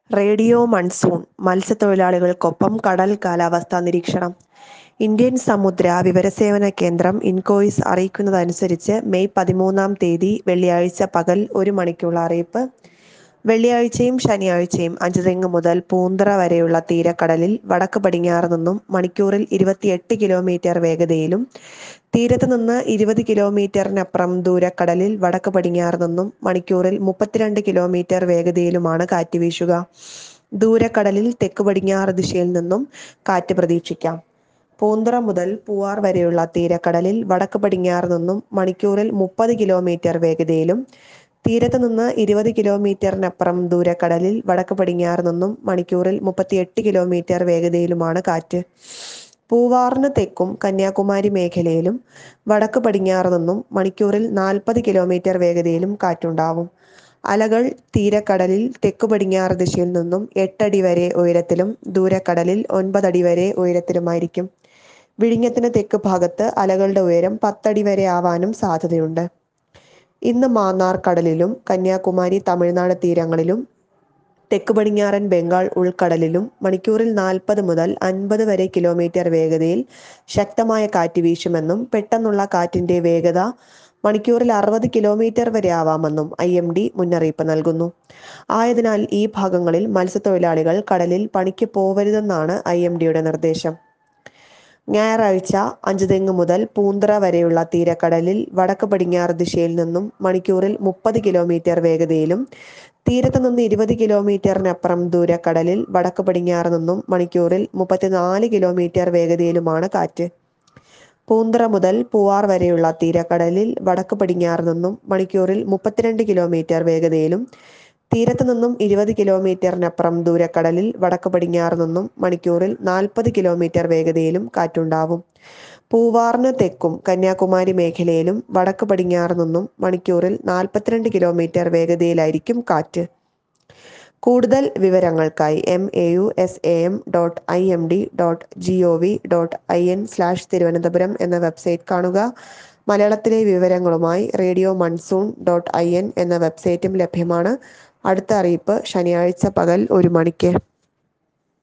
radio monsoon മത്സ്യത്തൊഴിലാളികൾക്കൊപ്പം കടൽ കാലാവസ്ഥാ നിരീക്ഷണം ഇന്ത്യൻ സമുദ്ര വിവരസേവന കേന്ദ്രം ഇൻകോയിസ് അറിയിക്കുന്നതനുസരിച്ച് മെയ് പതിമൂന്നാം തീയതി വെള്ളിയാഴ്ച പകൽ ഒരു മണിക്കുള്ള അറിയിപ്പ് വെള്ളിയാഴ്ചയും ശനിയാഴ്ചയും അഞ്ചുതെങ്ങ് മുതൽ പൂന്തറ വരെയുള്ള തീരക്കടലിൽ വടക്ക് പടിഞ്ഞാറ് നിന്നും മണിക്കൂറിൽ ഇരുപത്തിയെട്ട് കിലോമീറ്റർ വേഗതയിലും തീരത്ത് നിന്ന് ഇരുപത് കിലോമീറ്ററിനപ്പുറം ദൂരക്കടലിൽ വടക്ക് പടിഞ്ഞാറ് നിന്നും മണിക്കൂറിൽ മുപ്പത്തിരണ്ട് കിലോമീറ്റർ വേഗതയിലുമാണ് കാറ്റ് വീശുക ദൂരക്കടലിൽ തെക്ക് പടിഞ്ഞാറ് ദിശയിൽ നിന്നും കാറ്റ് പ്രതീക്ഷിക്കാം പൂന്തറ മുതൽ പൂവാർ വരെയുള്ള തീരക്കടലിൽ വടക്ക് പടിഞ്ഞാറ് നിന്നും മണിക്കൂറിൽ മുപ്പത് കിലോമീറ്റർ വേഗതയിലും തീരത്ത് നിന്ന് ഇരുപത് കിലോമീറ്ററിനപ്പുറം ദൂരക്കടലിൽ വടക്ക് പടിഞ്ഞാറ് നിന്നും മണിക്കൂറിൽ മുപ്പത്തിയെട്ട് കിലോമീറ്റർ വേഗതയിലുമാണ് കാറ്റ് പൂവാറിന് തെക്കും കന്യാകുമാരി മേഖലയിലും വടക്ക് പടിഞ്ഞാറ് നിന്നും മണിക്കൂറിൽ നാൽപ്പത് കിലോമീറ്റർ വേഗതയിലും കാറ്റുണ്ടാവും അലകൾ തീരക്കടലിൽ തെക്കു പടിഞ്ഞാറ് ദിശയിൽ നിന്നും എട്ടടി വരെ ഉയരത്തിലും ദൂരക്കടലിൽ ഒൻപതടി വരെ ഉയരത്തിലുമായിരിക്കും വിഴിഞ്ഞത്തിന് തെക്ക് ഭാഗത്ത് അലകളുടെ ഉയരം പത്തടി വരെ ആവാനും സാധ്യതയുണ്ട് ഇന്ന് മാന്നാർ കടലിലും കന്യാകുമാരി തമിഴ്നാട് തീരങ്ങളിലും തെക്ക് പടിഞ്ഞാറൻ ബംഗാൾ ഉൾക്കടലിലും മണിക്കൂറിൽ നാൽപ്പത് മുതൽ അൻപത് വരെ കിലോമീറ്റർ വേഗതയിൽ ശക്തമായ കാറ്റ് വീശുമെന്നും പെട്ടെന്നുള്ള കാറ്റിന്റെ വേഗത മണിക്കൂറിൽ അറുപത് കിലോമീറ്റർ വരെ ആവാമെന്നും ഐ എം ഡി മുന്നറിയിപ്പ് നൽകുന്നു ആയതിനാൽ ഈ ഭാഗങ്ങളിൽ മത്സ്യത്തൊഴിലാളികൾ കടലിൽ പണിക്ക് പോവരുതെന്നാണ് ഐ എം ഡിയുടെ നിർദ്ദേശം ഞായറാഴ്ച അഞ്ചുതെങ്ങ് മുതൽ പൂന്തറ വരെയുള്ള തീരക്കടലിൽ വടക്ക് പടിഞ്ഞാറ് ദിശയിൽ നിന്നും മണിക്കൂറിൽ മുപ്പത് കിലോമീറ്റർ വേഗതയിലും തീരത്ത് നിന്ന് ഇരുപത് കിലോമീറ്ററിനപ്പുറം ദൂരക്കടലിൽ വടക്ക് പടിഞ്ഞാറ് നിന്നും മണിക്കൂറിൽ മുപ്പത്തിനാല് കിലോമീറ്റർ വേഗതയിലുമാണ് കാറ്റ് പൂന്തറ മുതൽ പൂവാർ വരെയുള്ള തീരക്കടലിൽ വടക്ക് പടിഞ്ഞാറ് നിന്നും മണിക്കൂറിൽ മുപ്പത്തിരണ്ട് കിലോമീറ്റർ വേഗതയിലും തീരത്ത് നിന്നും ഇരുപത് കിലോമീറ്ററിനപ്പുറം ദൂരക്കടലിൽ വടക്ക് പടിഞ്ഞാറ് നിന്നും മണിക്കൂറിൽ നാൽപ്പത് കിലോമീറ്റർ വേഗതയിലും കാറ്റുണ്ടാവും പൂവാറിന് തെക്കും കന്യാകുമാരി മേഖലയിലും വടക്ക് പടിഞ്ഞാറ് നിന്നും മണിക്കൂറിൽ നാൽപ്പത്തിരണ്ട് കിലോമീറ്റർ വേഗതയിലായിരിക്കും കാറ്റ് കൂടുതൽ വിവരങ്ങൾക്കായി M A U S A M dot I M D dot G O V dot I N slash Thiruvananthapuram എന്ന വെബ്സൈറ്റ് കാണുക മലയാളത്തിലെ വിവരങ്ങളുമായി radio monsoon dot I N എന്ന വെബ്സൈറ്റും ലഭ്യമാണ് അടുത്ത അറിയിപ്പ് ശനിയാഴ്ച പകൽ ഒരു മണിക്ക്